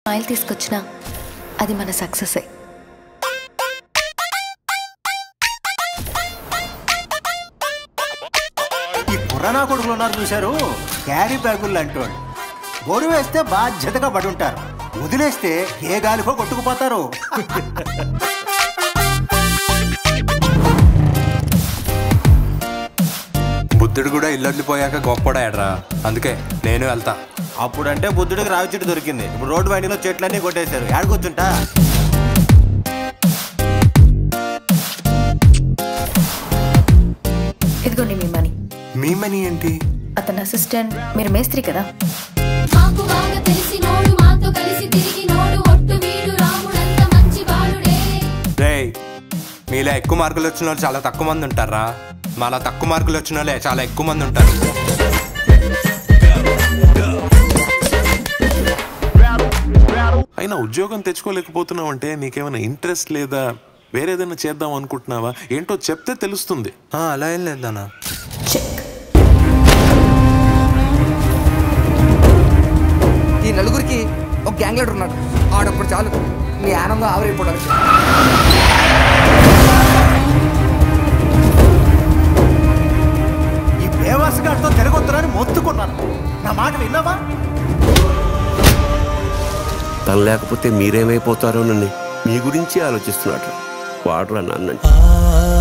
oil తీసుకొచ్చినా అది మన సక్సెసే ఈ పురాణా కొడుకులు ఉన్నారు చూశారు క్యారీ బ్యాగులు లాంటి వాళ్ళు గోరు వేస్తే బాధ్యతగా పడి ఉంటారు వదిలేస్తే ఏ గాలికో కొట్టుకుపోతారు బుద్ధుడు కూడా ఇల్లు వదిలిపోయాక గొప్పడాడరా అందుకే నేను వెళ్తా అప్పుడంటే బుద్ధుడికి రావి చెట్టు దొరికింది ఇప్పుడు రోడ్డు వైండింగ్లో చెట్లన్నీ కొట్టేశారు ఏడకొచ్చుంటా ఇదిగోండి మీ మనీ మీ మనీ ఏంటి అతని అసిస్టెంట్ మీరు మేస్త్రి కదా మాకు బాగా తెలిసినోడు మాతో కలిసి తిరిగినోడు ఒట్టు వీడు రాముడంత మంచి బాలుడే రేయ్ మీలో ఎక్కువ మార్కులు వచ్చిన వాళ్ళు చాలా తక్కువ మంది ఉంటారా మాలా తక్కువ మార్కులు వచ్చిన వాళ్ళే చాలా ఎక్కువ మంది ఉంటారు అయినా ఉద్యోగం తెచ్చుకోలేకపోతున్నావు అంటే నీకేమైనా ఇంట్రెస్ట్ లేదా వేరేదైనా చేద్దాం అనుకుంటున్నావా ఏంటో చెప్తే తెలుస్తుంది ఆ, అలా ఏం లేదన్నా చెక్ ఈ నలుగురికి ఒక గ్యాంగ్ లీడర్ ఉన్నాడు ఆడప్పుడు చాలు నీ ఆనందం ఆవిరైపోవడానికి ఈ బేవాసగాడితో తిరగొద్దురని మొత్తుకున్నాను నా మాట విన్నావా తను లేకపోతే మీరేమైపోతారోనని మీ గురించి ఆలోచిస్తున్నాడు వాడరా నాన్నంటే ఆ